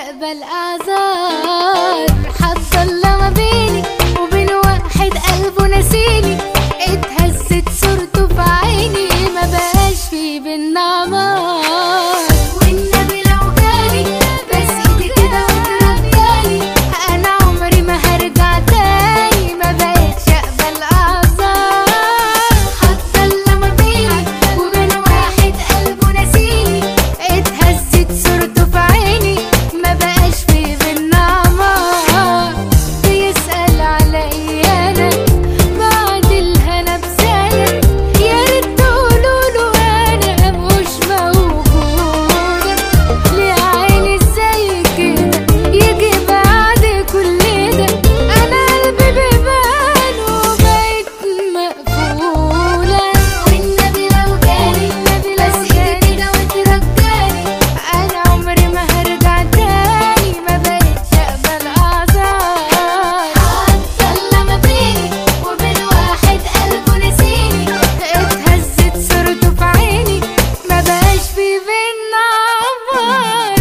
اقبل اعذار حتى الله ما بيني وبين واحد قلبه نسيني اتهزت صورته في عيني ما بقاش في بينا عمار والنبي لو جالي بس ايدي كده وترجالي انا عمري ما هرجع تاني ما بقتش اقبل اعذار حتى الله ما بيني وبين واحد قلبه نسيني اتهزت صورته في عيني ما بقاش في بينا عمار بيسأل عليا انا بعد الهنا بسنة يا ريت تقولوله انا مش موجودة ليه عيني ازاي كده يجي بعد كل ده انا قلبي بيبان وبقيت مقفولة والنبي لو جالي بس ايدي كده وترجالي انا عمري ما هرجع تاني ما بقتش اقبل اعذار حتى الله ما بيني وبين واحد قلبه نسيني اتهزت صورته في عيني ما بقاش في بينا عمار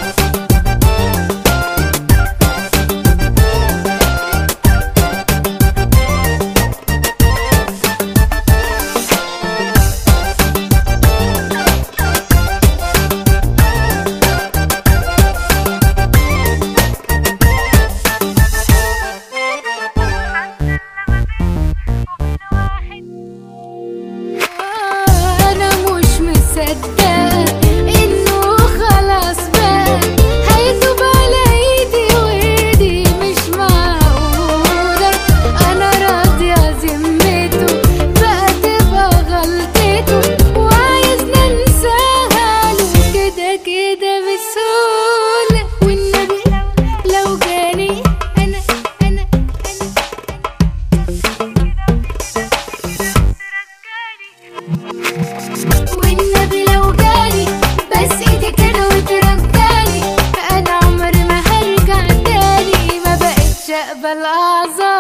انا مش مصدقه انه خلاص بقى هيتوب على ايدي وايدي مش معقوله انا راضيه ذمته بقى تبقى غلطته وعايز ننساها له كده كده بسهوله والنبي لو جاني انا انا والنبي لو جالي بس ايدي كده وترجالي انا عمري ما هرجع تاني ما بقتش اقبل اعذار